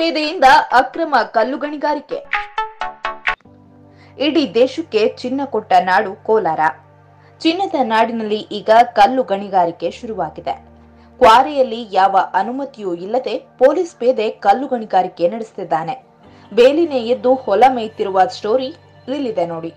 ಪೇದೆಯಿಂದ ಅಕ್ರಮ ಕಲ್ಲು ಗಣಿಗಾರಿಕೆ ಇಡೀ ದೇಶಕ್ಕೆ ಚಿನ್ನ ಕೊಟ್ಟ ನಾಡು ಕೋಲಾರ ಚಿನ್ನದ ನಾಡಿನಲ್ಲಿ ಈಗ ಕಲ್ಲು ಗಣಿಗಾರಿಕೆ ಶುರುವಾಗಿದೆ ಕ್ವಾರೆಯಲ್ಲಿ ಯಾವ ಅನುಮತಿಯೂ ಇಲ್ಲದೆ ಪೊಲೀಸ್ ಪೇದೆ ಕಲ್ಲು ಗಣಿಗಾರಿಕೆ ನಡೆಸುತ್ತಿದ್ದಾನೆ ಬೇಲಿನೇ ಎದ್ದು ಹೊಲ ಮೇಯ್ತಿರುವ ಸ್ಟೋರಿ ಇಲ್ಲಿದೆ ನೋಡಿ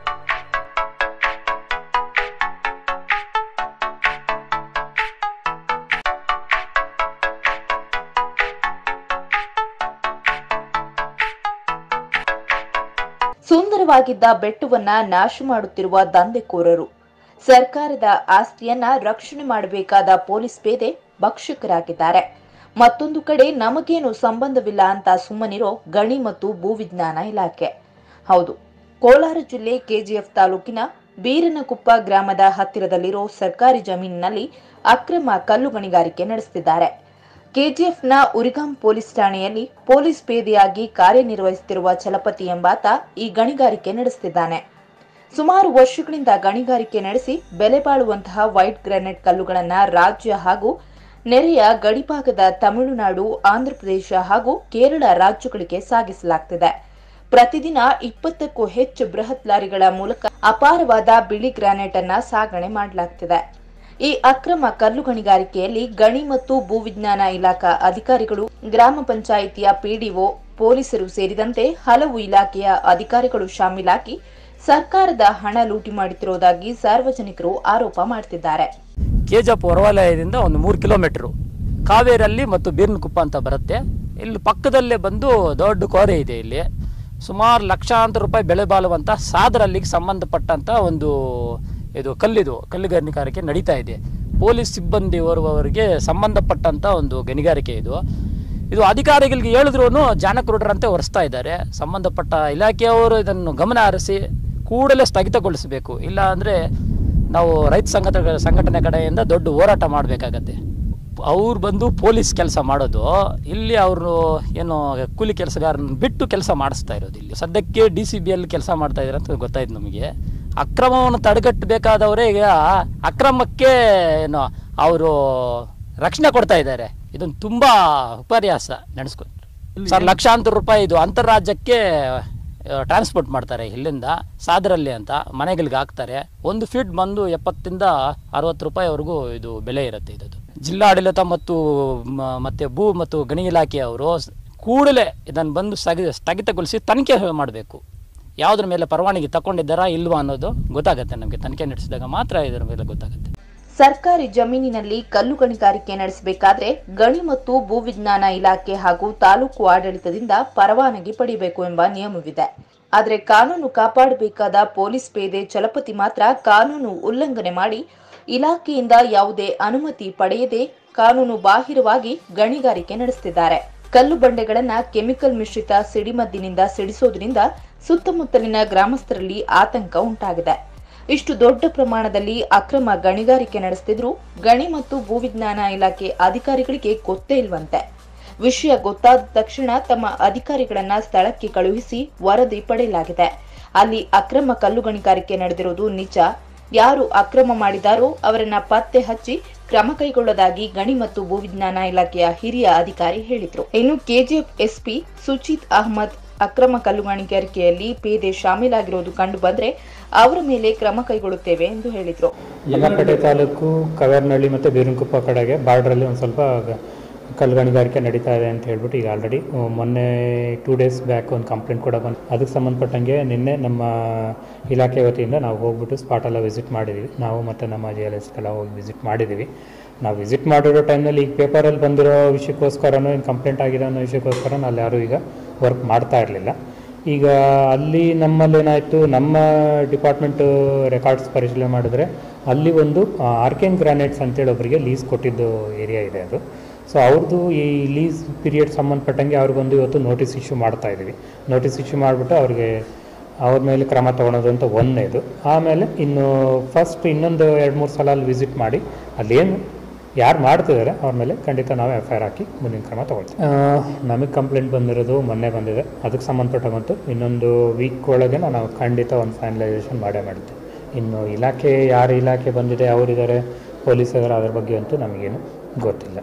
ಸುಂದರವಾಗಿದ್ದ ಬೆಟ್ಟವನ್ನ ನಾಶ ಮಾಡುತ್ತಿರುವ ದಂಧೆಕೋರರು ಸರ್ಕಾರದ ಆಸ್ತಿಯನ್ನ ರಕ್ಷಣೆ ಮಾಡಬೇಕಾದ ಪೊಲೀಸ್ ಪೇದೆ ಭಕ್ಷಕರಾಗಿದ್ದಾರೆ ಮತ್ತೊಂದು ಕಡೆ ನಮಗೇನು ಸಂಬಂಧವಿಲ್ಲ ಅಂತ ಸುಮ್ಮನಿರೋ ಗಣಿ ಮತ್ತು ಭೂವಿಜ್ಞಾನ ಇಲಾಖೆ ಹೌದು ಕೋಲಾರ ಜಿಲ್ಲೆ ಕೆಜಿಎಫ್ ತಾಲೂಕಿನ ಬೀರನಕುಪ್ಪ ಗ್ರಾಮದ ಹತ್ತಿರದಲ್ಲಿರೋ ಸರ್ಕಾರಿ ಜಮೀನಿನಲ್ಲಿ ಅಕ್ರಮ ಕಲ್ಲು ಗಣಿಗಾರಿಕೆ ನಡೆಸುತ್ತಿದ್ದಾರೆ ಕೆಜಿಎಫ್ನ ಉರಿಗಾಂ ಪೊಲೀಸ್ ಠಾಣೆಯಲ್ಲಿ ಪೊಲೀಸ್ ಪೇದೆಯಾಗಿ ಕಾರ್ಯನಿರ್ವಹಿಸುತ್ತಿರುವ ಚಲಪತಿ ಎಂಬಾತ ಈ ಗಣಿಗಾರಿಕೆ ನಡೆಸುತ್ತಿದ್ದಾನೆ ಸುಮಾರು ವರ್ಷಗಳಿಂದ ಗಣಿಗಾರಿಕೆ ನಡೆಸಿ ಬೆಲೆ ಬಾಳುವಂತಹ ವೈಟ್ ಗ್ರಾನೈಟ್ ಕಲ್ಲುಗಳನ್ನ ರಾಜ್ಯ ಹಾಗೂ ನೆರೆಯ ಗಡಿಭಾಗದ ತಮಿಳುನಾಡು ಆಂಧ್ರಪ್ರದೇಶ ಹಾಗೂ ಕೇರಳ ರಾಜ್ಯಗಳಿಗೆ ಸಾಗಿಸಲಾಗ್ತಿದೆ ಪ್ರತಿದಿನ ಇಪ್ಪತ್ತಕ್ಕೂ ಹೆಚ್ಚು ಬೃಹತ್ ಲಾರಿಗಳ ಮೂಲಕ ಅಪಾರವಾದ ಬಿಳಿ ಗ್ರಾನೈಟ್ ಅನ್ನ ಸಾಗಣೆ ಮಾಡಲಾಗ್ತಿದೆ ಈ ಅಕ್ರಮ ಕಲ್ಲು ಗಣಿಗಾರಿಕೆಯಲ್ಲಿ ಗಣಿ ಮತ್ತು ಭೂವಿಜ್ಞಾನ ಇಲಾಖಾ ಅಧಿಕಾರಿಗಳು ಗ್ರಾಮ ಪಂಚಾಯಿತಿಯ ಪಿಡಿಒ ಪೊಲೀಸರು ಸೇರಿದಂತೆ ಹಲವು ಇಲಾಖೆಯ ಅಧಿಕಾರಿಗಳು ಶಾಮೀಲಾಗಿ ಸರ್ಕಾರದ ಹಣ ಲೂಟಿ ಮಾಡುತ್ತಿರುವುದಾಗಿ ಸಾರ್ವಜನಿಕರು ಆರೋಪ ಮಾಡುತ್ತಿದ್ದಾರೆ ಕೆಜಪ್ ಹೊರವಲಯದಿಂದ ಒಂದು ಮೂರು ಕಿಲೋಮೀಟ್ರು ಕಾವೇರಲ್ಲಿ ಮತ್ತು ಬೀರ್ನಕುಪ್ಪ ಅಂತ ಬರುತ್ತೆ ಇಲ್ಲಿ ಪಕ್ಕದಲ್ಲೇ ಬಂದು ದೊಡ್ಡ ಕೋರೆ ಇದೆ ಇಲ್ಲಿ ಸುಮಾರು ಲಕ್ಷಾಂತರ ರೂಪಾಯಿ ಬೆಲೆ ಬಾಳುವಂಥ ಸಾದರಲ್ಲಿಗೆ ಸಂಬಂಧಪಟ್ಟಂಥ ಒಂದು ಇದು ಕಲ್ಲಿದು ಕಲ್ಲು ಗಣಿಗಾರಿಕೆ ನಡೀತಾ ಇದೆ ಪೊಲೀಸ್ ಸಿಬ್ಬಂದಿ ಓರ್ವವರಿಗೆ ಸಂಬಂಧಪಟ್ಟಂಥ ಒಂದು ಗಣಿಗಾರಿಕೆ ಇದು ಇದು ಅಧಿಕಾರಿಗಳಿಗೆ ಹೇಳಿದ್ರು ಜಾನಕ್ರೂಢರಂತೆ ಒರೆಸ್ತಾ ಇದ್ದಾರೆ ಸಂಬಂಧಪಟ್ಟ ಇಲಾಖೆಯವರು ಇದನ್ನು ಗಮನ ಹರಿಸಿ ಕೂಡಲೇ ಸ್ಥಗಿತಗೊಳಿಸಬೇಕು ಇಲ್ಲ ಅಂದರೆ ನಾವು ರೈತ ಸಂಘಟ ಸಂಘಟನೆ ಕಡೆಯಿಂದ ದೊಡ್ಡ ಹೋರಾಟ ಮಾಡಬೇಕಾಗತ್ತೆ ಅವ್ರು ಬಂದು ಪೊಲೀಸ್ ಕೆಲಸ ಮಾಡೋದು ಇಲ್ಲಿ ಅವರು ಏನು ಕೂಲಿ ಕೆಲಸಗಾರನ ಬಿಟ್ಟು ಕೆಲಸ ಮಾಡಿಸ್ತಾ ಇರೋದು ಇಲ್ಲಿ ಸದ್ಯಕ್ಕೆ ಡಿ ಸಿ ಬಿ ಅಲ್ಲಿ ಕೆಲಸ ಮಾಡ್ತಾ ಇದ್ದಾರೆ ಅಂತ ಗೊತ್ತಾಯ್ತು ನಮಗೆ ಅಕ್ರಮವನ್ನು ತಡೆಗಟ್ಟಬೇಕಾದವರೇ ಈಗ ಅಕ್ರಮಕ್ಕೆ ಏನು ಅವರು ರಕ್ಷಣೆ ಕೊಡ್ತಾ ಇದ್ದಾರೆ ಇದೊಂದು ತುಂಬಾ ವಿಪರ್ಯಾಸ ನಡೆಸ್ಕೊ ಸರ್ ಲಕ್ಷಾಂತರ ರೂಪಾಯಿ ಇದು ಅಂತರ್ರಾಜ್ಯಕ್ಕೆ ಟ್ರಾನ್ಸ್ಪೋರ್ಟ್ ಮಾಡ್ತಾರೆ ಇಲ್ಲಿಂದ ಸಾದರಲ್ಲಿ ಅಂತ ಮನೆಗಳಿಗೆ ಹಾಕ್ತಾರೆ ಒಂದು ಫೀಟ್ ಬಂದು ಎಪ್ಪತ್ತಿಂದ ಅರವತ್ತು ರೂಪಾಯಿವರೆಗೂ ಇದು ಬೆಲೆ ಇರುತ್ತೆ ಇದು ಜಿಲ್ಲಾಡಳಿತ ಮತ್ತು ಮ- ಮತ್ತೆ ಭೂ ಮತ್ತು ಗಣಿ ಇಲಾಖೆಯವರು ಸ್- ಕೂಡಲೇ ಇದನ್ನು ಬಂದು ಸ್ಥಗಿ ಸ್ಥಗಿತಗೊಳಿಸಿ ತನಿಖೆ ಮಾಡಬೇಕು ಯಾವುದ್ರ ಮೇಲೆ ಪರವಾನಗಿ ತಗೊಂಡಿದ್ದಾರಾ ಇಲ್ವಾ ಅನ್ನೋದು ಗೊತ್ತಾಗುತ್ತೆ ನಮಗೆ ತನಿಖೆ ನಡೆಸಿದಾಗ ಮಾತ್ರ ಇದರ ಮೇಲೆ ಗೊತ್ತಾಗುತ್ತೆ ಸರ್ಕಾರಿ ಜಮೀನಿನಲ್ಲಿ ಕಲ್ಲು ಗಣಿಗಾರಿಕೆ ನಡೆಸಬೇಕಾದ್ರೆ ಗಣಿ ಮತ್ತು ಭೂವಿಜ್ಞಾನ ಇಲಾಖೆ ಹಾಗೂ ತಾಲೂಕು ಆಡಳಿತದಿಂದ ಪರವಾನಗಿ ಪಡೆಯಬೇಕು ಎಂಬ ನಿಯಮವಿದೆ ಆದರೆ ಕಾನೂನು ಕಾಪಾಡಬೇಕಾದ ಪೊಲೀಸ್ ಪೇದೆ ಚಲಪತಿ ಮಾತ್ರ ಕಾನೂನು ಉಲ್ಲಂಘನೆ ಮಾಡಿ ಇಲಾಖೆಯಿಂದ ಯಾವುದೇ ಅನುಮತಿ ಪಡೆಯದೆ ಕಾನೂನು ಬಾಹಿರವಾಗಿ ಗಣಿಗಾರಿಕೆ ನಡೆಸುತ್ತಿದ್ದಾರೆ ಕಲ್ಲು ಬಂಡೆಗಳನ್ನ ಕೆಮಿಕಲ್ ಮಿಶ್ರಿತ ಸಿಡಿಮದ್ದಿನಿಂದ ಸಿಡಿಸೋದ್ರಿಂದ ಸುತ್ತಮುತ್ತಲಿನ ಗ್ರಾಮಸ್ಥರಲ್ಲಿ ಆತಂಕ ಉಂಟಾಗಿದೆ ಇಷ್ಟು ದೊಡ್ಡ ಪ್ರಮಾಣದಲ್ಲಿ ಅಕ್ರಮ ಗಣಿಗಾರಿಕೆ ನಡೆಸುತ್ತಿದ್ರು ಗಣಿ ಮತ್ತು ಭೂವಿಜ್ಞಾನ ಇಲಾಖೆ ಅಧಿಕಾರಿಗಳಿಗೆ ಗೊತ್ತೇ ಇಲ್ವಂತೆ ವಿಷಯ ಗೊತ್ತಾದ ತಕ್ಷಣ ತಮ್ಮ ಅಧಿಕಾರಿಗಳನ್ನ ಸ್ಥಳಕ್ಕೆ ಕಳುಹಿಸಿ ವರದಿ ಪಡೆಯಲಾಗಿದೆ ಅಲ್ಲಿ ಅಕ್ರಮ ಕಲ್ಲು ಗಣಿಗಾರಿಕೆ ನಡೆದಿರುವುದು ನಿಜ ಯಾರು ಅಕ್ರಮ ಮಾಡಿದಾರೋ ಅವರನ್ನ ಪತ್ತೆ ಹಚ್ಚಿ ಕ್ರಮ ಕೈಗೊಳ್ಳೋದಾಗಿ ಗಣಿ ಮತ್ತು ಭೂವಿಜ್ಞಾನ ಇಲಾಖೆಯ ಹಿರಿಯ ಅಧಿಕಾರಿ ಹೇಳಿದ್ರು ಇನ್ನು ಕೆಜಿಎಫ್ ಎಸ್ಪಿ ಸುಚಿತ್ ಅಹಮದ್ ಅಕ್ರಮ ಕಲ್ಲು ಗಣಿಗಾರಿಕೆಯಲ್ಲಿ ಪೇದೆ ಶಾಮೀಲಾಗಿರುವುದು ಕಂಡು ಬಂದ್ರೆ ಅವರ ಮೇಲೆ ಕ್ರಮ ಕೈಗೊಳ್ಳುತ್ತೇವೆ ಎಂದು ಹೇಳಿದ್ರು ಯಲ್ಲಪೇಟೆ ತಾಲೂಕು ಕವೇರ್ನಹಳ್ಳಿ ಮತ್ತು ಬೀರಂಕುಪ್ಪ ಕಡೆಗೆ ಬಾರ್ಡ್ರಲ್ಲಿ ಒಂದು ಸ್ವಲ್ಪ ಗ- ಕಲ್ಲು ಗಣಿಗಾರಿಕೆ ನಡೀತಾ ಇದೆ ಅಂತ ಹೇಳ್ಬಿಟ್ಟು ಈಗ ಆಲ್ರೆಡಿ ಮೊನ್ನೆ ಟೂ ಡೇಸ್ ಬ್ಯಾಕ್ ಒಂದು ಕಂಪ್ಲೇಂಟ್ ಕೂಡ ಬಂದು ಅದಕ್ಕೆ ಸಂಬಂಧಪಟ್ಟಂಗೆ ನಿನ್ನೆ ನಮ್ಮ ಇಲಾಖೆ ವತಿಯಿಂದ ನಾವು ಹೋಗ್ಬಿಟ್ಟು ಸ್ಪಾಟೆಲ್ಲ ವಿಸಿಟ್ ಮಾಡಿದ್ದೀವಿ ನಾವು ಮತ್ತು ನಮ್ಮ ಜಿ ಎಲ್ ಎಸ್ಗೆಲ್ಲ ಹೋಗಿ ವಿಸಿಟ್ ಮಾಡಿದ್ದೀವಿ ನಾವು ವಿಸಿಟ್ ಮಾಡಿರೋ ಟೈಮ್ನಲ್ಲಿ ಈಗ ಪೇಪರಲ್ಲಿ ಬಂದಿರೋ ವಿಷಯಕ್ಕೋಸ್ಕರನೂ ಏನು ಕಂಪ್ಲೇಂಟ್ ಆಗಿರೋ ಅನ್ನೋ ವಿಷಯಕ್ಕೋಸ್ಕರ ಅಲ್ಲಿ ಯಾರೂ ಈಗ ವರ್ಕ್ ಮಾಡ್ತಾ ಇರಲಿಲ್ಲ ಈಗ ಅಲ್ಲಿ ನಮ್ಮಲ್ಲಿ ಏನಾಯಿತು ನಮ್ಮ ಡಿಪಾರ್ಟ್ಮೆಂಟು ರೆಕಾರ್ಡ್ಸ್ ಪರಿಶೀಲನೆ ಮಾಡಿದ್ರೆ ಅಲ್ಲಿ ಒಂದು ಆರ್ಕೆನ್ ಗ್ರಾನೈಟ್ಸ್ ಅಂತೇಳಿ ಒಬ್ಬರಿಗೆ ಲೀಸ್ ಕೊಟ್ಟಿದ್ದು ಏರಿಯಾ ಇದೆ ಅದು ಸೊ ಅವ್ರದ್ದು ಈ ಲೀಸ್ ಪೀರಿಯಡ್ ಸಂಬಂಧಪಟ್ಟಂಗೆ ಅವ್ರಿಗೊಂದು ಇವತ್ತು ನೋಟಿಸ್ ಇಶ್ಯೂ ಮಾಡ್ತಾ ಇದ್ದೀವಿ ನೋಟಿಸ್ ಇಶ್ಯೂ ಮಾಡಿಬಿಟ್ಟು ಅವ್ರಿಗೆ ಅವ್ರ ಮೇಲೆ ಕ್ರಮ ತೊಗೊಳೋದು ಅಂತ ಒಂದನೇದು ಆಮೇಲೆ ಇನ್ನು ಫಸ್ಟ್ ಇನ್ನೊಂದು ಎರಡು ಮೂರು ಸಲ ಅಲ್ಲಿ ವಿಸಿಟ್ ಮಾಡಿ ಅಲ್ಲೇನು ಯಾರು ಮಾಡ್ತಿದ್ದಾರೆ ಅವ್ರ ಮೇಲೆ ಖಂಡಿತ ನಾವು ಎಫ್ ಐ ಆರ್ ಹಾಕಿ ಮುಂದಿನ ಕ್ರಮ ತೊಗೊಳ್ತೀವಿ ನಮಗೆ ಕಂಪ್ಲೇಂಟ್ ಬಂದಿರೋದು ಮೊನ್ನೆ ಬಂದಿದೆ ಅದಕ್ಕೆ ಸಂಬಂಧಪಟ್ಟಂತೂ ಇನ್ನೊಂದು ವೀಕ್ ಒಳಗೆ ನಾವು ಖಂಡಿತ ಒಂದು ಫೈನಲೈಸೇಷನ್ ಮಾಡೇ ಮಾಡ್ತೀವಿ ಇನ್ನು ಇಲಾಖೆ ಯಾರು ಇಲಾಖೆ ಬಂದಿದೆ ಅವರಿದ್ದಾರೆ ಪೊಲೀಸ್ ಇದ್ದಾರೆ ಅದ್ರ ಬಗ್ಗೆ ಅಂತೂ ನಮಗೇನು ಗೊತ್ತಿಲ್ಲ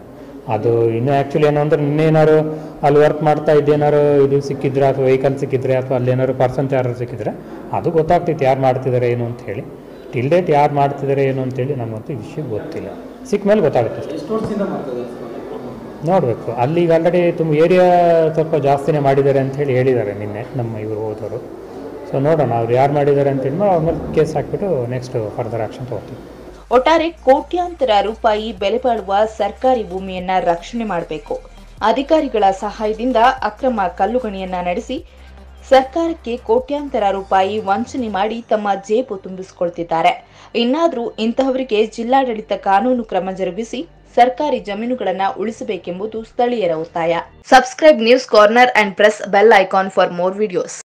ಅದು ಇನ್ನು ಆ್ಯಕ್ಚುಲಿ ಏನು ಅಂದ್ರೆ ಇನ್ನೇನಾದ್ರು ಅಲ್ಲಿ ವರ್ಕ್ ಮಾಡ್ತಾ ಇದ್ದೇನಾರು ಇದು ಸಿಕ್ಕಿದ್ರೆ ಅಥವಾ ವೆಹಿಕಲ್ ಸಿಕ್ಕಿದ್ರೆ ಅಥವಾ ಅಲ್ಲಿ ಏನಾದ್ರು ಪರ್ಸನ್ಸ್ ಯಾರು ಸಿಕ್ಕಿದ್ರೆ ಅದು ಗೊತ್ತಾಗ್ತಿತ್ತು ಯಾರು ಮಾಡ್ತಿದ್ದಾರೆ ಏನು ಅಂತ ಹೇಳಿ ಟಿಲ್ ಡೇಟ್ ಯಾರು ಮಾಡ್ತಿದ್ದಾರೆ ಏನು ಅಂತೇಳಿ ನಮಗಂತೂ ಈ ವಿಷಯ ಗೊತ್ತಿಲ್ಲ ಸಿಕ್ಕ ಮೇಲೆ ಗೊತ್ತಾಗುತ್ತೆ ಅಷ್ಟೇ ಎಷ್ಟು ವರ್ಷದಿಂದ ಮಾಡ್ತದೆ ನೋಡಬೇಕು ಅಲ್ಲಿ ಈಗ ಆಲ್ರೆಡಿ ತುಂಬ ಏರಿಯಾ ಸ್ವಲ್ಪ ಜಾಸ್ತಿನೇ ಮಾಡಿದ್ದಾರೆ ಅಂತ ಹೇಳಿ ಹೇಳಿದ್ದಾರೆ ನಿನ್ನೆ ನಮ್ಮ ಇವರು ಹೋದವರು ಸೊ ನೋಡೋಣ ಅವ್ರು ಯಾರು ಮಾಡಿದ್ದಾರೆ ಅಂತ ಹೇಳಿ ಅವ್ರ ಮೇಲೆ ಕೇಸ್ ಹಾಕ್ಬಿಟ್ಟು ನೆಕ್ಸ್ಟ್ ಫರ್ದರ್ ಆ್ಯಕ್ಷನ್ ತೊಗೊಳ್ತೀವಿ ಒಟ್ಟಾರೆ ಕೋಟ್ಯಾಂತರ ರೂಪಾಯಿ ಬೆಲೆ ಬಾಳುವ ಸರ್ಕಾರಿ ಭೂಮಿಯನ್ನ ರಕ್ಷಣೆ ಮಾಡಬೇಕು ಅಧಿಕಾರಿಗಳ ಸಹಾಯದಿಂದ ಅಕ್ರಮ ಕಲ್ಲುಗಣಿಯನ್ನ ನಡೆಸಿ ಸರ್ಕಾರಕ್ಕೆ ಕೋಟ್ಯಾಂತರ ರೂಪಾಯಿ ವಂಚನೆ ಮಾಡಿ ತಮ್ಮ ಜೇಬು ತುಂಬಿಸಿಕೊಳ್ತಿದ್ದಾರೆ ಇನ್ನಾದ್ರೂ ಇಂತಹವರಿಗೆ ಜಿಲ್ಲಾಡಳಿತ ಕಾನೂನು ಕ್ರಮ ಜರುಗಿಸಿ ಸರ್ಕಾರಿ ಜಮೀನುಗಳನ್ನ ಉಳಿಸಬೇಕೆಂಬುದು ಸ್ಥಳೀಯರ ಒತ್ತಾಯ subscribe news corner and press bell icon for more videos